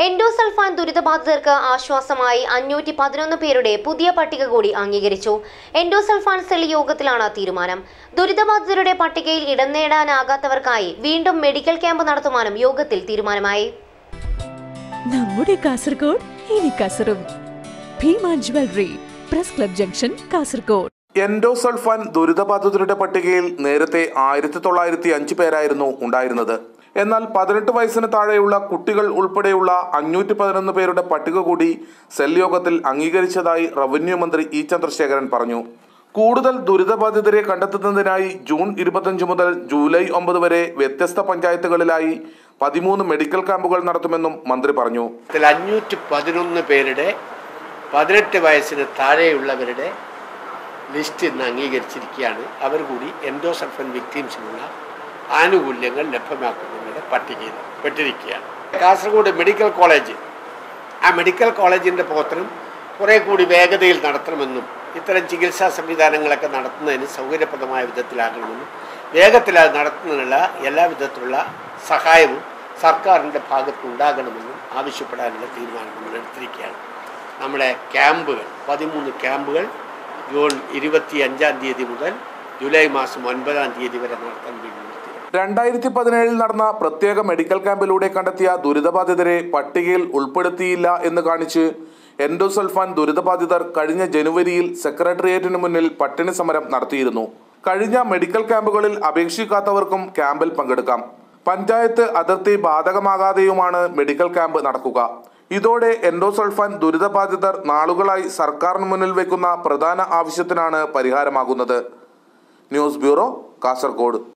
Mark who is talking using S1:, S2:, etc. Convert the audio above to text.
S1: endosulfan ദുരിതബാധിതർക്ക് ആശ്വാസമായി അഞ്ഞൂറ്റി പതിനൊന്ന് പേരുടെ പുതിയ പട്ടിക കൂടി അംഗീകരിച്ചു എൻഡോസൾഫാൻ സെൽ യോഗത്തിലാണ് തീരുമാനം ദുരിതബാധിതരുടെ പട്ടികയിൽ ഇടം നേടാനാകാത്തവർക്കായി വീണ്ടും മെഡിക്കൽ ക്യാമ്പ് നടത്തുവാനും യോഗത്തിൽ തീരുമാനമായി
S2: നമ്മുടെ കാസർഗോഡ് ഇനി കസറും Bhima jewellery press club junction Kasaragod
S3: endosulfan ദുരിതബാധിതരുടെ പട്ടികയിൽ നേരത്തെ ആയിരത്തി തൊള്ളായിരത്തി അഞ്ച് പേരായിരുന്നു ഉണ്ടായിരുന്നത് എന്നാൽ പതിനെട്ട് വയസ്സിന് താഴെയുള്ള കുട്ടികൾ ഉൾപ്പെടെയുള്ള അഞ്ഞൂറ്റി പതിനൊന്ന് പേരുടെ പട്ടിക കൂടി സെൽ യോഗത്തിൽ അംഗീകരിച്ചതായി റവന്യൂ മന്ത്രി ഇ ചന്ദ്രശേഖരൻ പറഞ്ഞു കൂടുതൽ ദുരിതബാധിതരെ കണ്ടെത്തുന്നതിനായി ജൂൺ ഇരുപത്തഞ്ച് മുതൽ ജൂലൈ ഒമ്പത് വരെ വ്യത്യസ്ത പഞ്ചായത്തുകളിലായി പതിമൂന്ന് മെഡിക്കൽ ക്യാമ്പുകൾ നടത്തുമെന്നും മന്ത്രി പറഞ്ഞു
S4: ഇതിൽ അഞ്ഞൂറ്റി പതിനൊന്ന് പേരുടെ പതിനെട്ട് വയസ്സിന് താഴെയുള്ളവരുടെ ലിസ്റ്റ് ഇന്ന് അംഗീകരിച്ചിരിക്കുകയാണ് അവർ കൂടി എൻഡോസൾഫൻ വിക്ടീംസിനുള്ള ആനുകൂല്യങ്ങൾ ലഭ്യമാക്കുന്നതിൻ്റെ പട്ടികയിൽ പെട്ടിരിക്കുകയാണ് കാസർഗോഡ് മെഡിക്കൽ കോളേജ് ആ മെഡിക്കൽ കോളേജിൻ്റെ പ്രവർത്തനം കുറേ കൂടി വേഗതയിൽ നടത്തണമെന്നും ഇത്തരം ചികിത്സാ സംവിധാനങ്ങളൊക്കെ നടത്തുന്നതിന് സൗകര്യപ്രദമായ വിധത്തിലാകണമെന്നും വേഗത്തിൽ അത് നടത്തുന്നതിനുള്ള എല്ലാ വിധത്തിലുള്ള സഹായവും സർക്കാരിൻ്റെ ഭാഗത്തുണ്ടാകണമെന്നും ആവശ്യപ്പെടാനുള്ള തീരുമാനം നമ്മൾ എടുത്തിരിക്കുകയാണ് നമ്മുടെ ക്യാമ്പുകൾ പതിമൂന്ന് ക്യാമ്പുകൾ ജൂൺ ഇരുപത്തി അഞ്ചാം തീയതി മുതൽ ജൂലൈ മാസം ഒൻപതാം തീയതി വരെ നടത്താൻ വേണ്ടി നിർത്തി
S3: രണ്ടായിരത്തി പതിനേഴിൽ നടന്ന പ്രത്യേക മെഡിക്കൽ ക്യാമ്പിലൂടെ കണ്ടെത്തിയ ദുരിതബാധിതരെ പട്ടികയിൽ ഉൾപ്പെടുത്തിയില്ല എന്ന് കാണിച്ച് എൻഡോസൾഫാൻ ദുരിതബാധിതർ കഴിഞ്ഞ ജനുവരിയിൽ സെക്രട്ടേറിയറ്റിന് മുന്നിൽ പട്ടിണി സമരം നടത്തിയിരുന്നു കഴിഞ്ഞ മെഡിക്കൽ ക്യാമ്പുകളിൽ അപേക്ഷിക്കാത്തവർക്കും ക്യാമ്പിൽ പങ്കെടുക്കാം പഞ്ചായത്ത് അതിർത്തി ബാധകമാകാതെയുമാണ് മെഡിക്കൽ ക്യാമ്പ് നടക്കുക ഇതോടെ എൻഡോസൾഫാൻ ദുരിതബാധിതർ നാളുകളായി സർക്കാരിന് മുന്നിൽ വെക്കുന്ന പ്രധാന ആവശ്യത്തിനാണ് പരിഹാരമാകുന്നത് ന്യൂസ് ബ്യൂറോ കാസർഗോഡ്